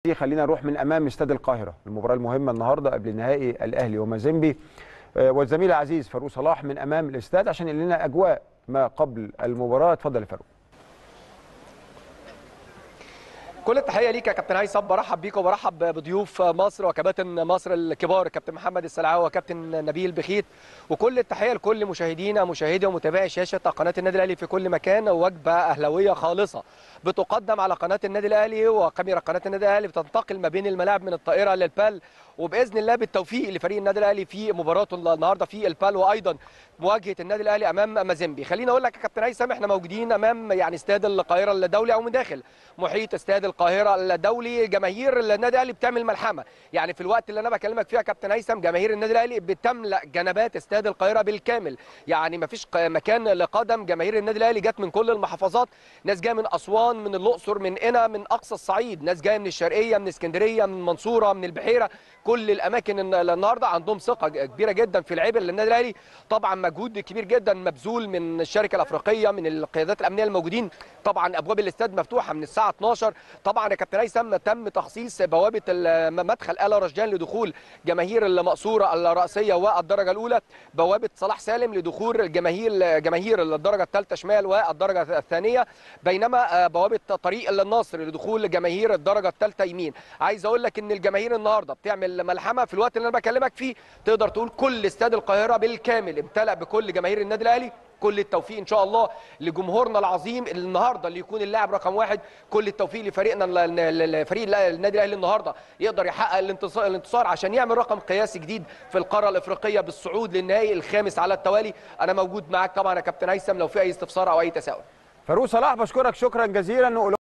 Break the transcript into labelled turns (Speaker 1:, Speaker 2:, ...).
Speaker 1: خلينا نروح من امام استاد القاهره المباراه المهمه النهارده قبل نهائي الاهلي ومازيمبي آه، والزميل العزيز فاروق صلاح من امام الاستاد عشان يقول لنا اجواء ما قبل المباراه اتفضل يا فاروق
Speaker 2: كل التحيه ليك يا كابتن هيثم برحب بيك وبرحب بضيوف مصر وكباتن مصر الكبار كابتن محمد السلعاوي وكابتن نبيل بخيت وكل التحيه لكل مشاهدينا مشاهدي ومتابعي شاشه قناه النادي الاهلي في كل مكان وجبه اهلاويه خالصه بتقدم على قناه النادي الاهلي وكاميرا قناه النادي الاهلي بتنتقل ما بين الملاعب من الطائره للبال وباذن الله بالتوفيق لفريق النادي الاهلي في مباراته النهارده في البال وايضا مواجهه النادي الاهلي امام مازيمبي خليني اقول لك يا كابتن هيثم احنا موجودين امام يعني استاد القاهره الدولي او من داخل محيط استاد القاهره الدولي جماهير النادي الاهلي بتعمل ملحمه يعني في الوقت اللي انا بكلمك فيها يا كابتن هيثم جماهير النادي الاهلي بتملا جنبات استاد القاهره بالكامل يعني ما فيش مكان لقدم جماهير النادي الاهلي جت من كل المحافظات ناس جايه من اسوان من الاقصر من قنا من اقصى الصعيد ناس جايه من الشرقيه من اسكندريه من المنصوره من البحيره كل الاماكن الن- النهارده عندهم ثقه كبيره جدا في لعيبه النادي الاهلي طبعا مجهود كبير جدا مبذول من الشركه الافريقيه من القيادات الامنيه الموجودين طبعا ابواب الاستاد مفتوحه من الساعه 12 طبعا يا كابتن هيثم تم تخصيص بوابه ال- مدخل الا رشدان لدخول جماهير المقصوره الرئيسيه والدرجه الاولى بوابه صلاح سالم لدخول الجماهير جماهير الدرجه الثالثه شمال والدرجه الثانيه بينما آه، بوابه طريق النصر لدخول جماهير الدرجه الثالثه يمين عايز اقول لك ان الجماهير النهارده بتعمل ملحمه في الوقت اللي انا بكلمك فيه تقدر تقول كل استاد القاهره بالكامل امتلأ بكل جماهير النادي الاهلي كل التوفيق ان شاء الله لجمهورنا العظيم النهارده اللي يكون اللاعب رقم واحد كل التوفيق لفريقنا ال- ال- ال- فريق النادي الاهلي النهارده يقدر يحقق الانتصار الانتصار عشان يعمل رقم قياسي جديد في القاره الافريقيه بالصعود للنهائي الخامس على التوالي انا موجود معاك طبعا يا كابتن هيثم لو في اي استفسار او اي تساؤل
Speaker 1: فاروق صلاح بشكرك شكرا جزيلا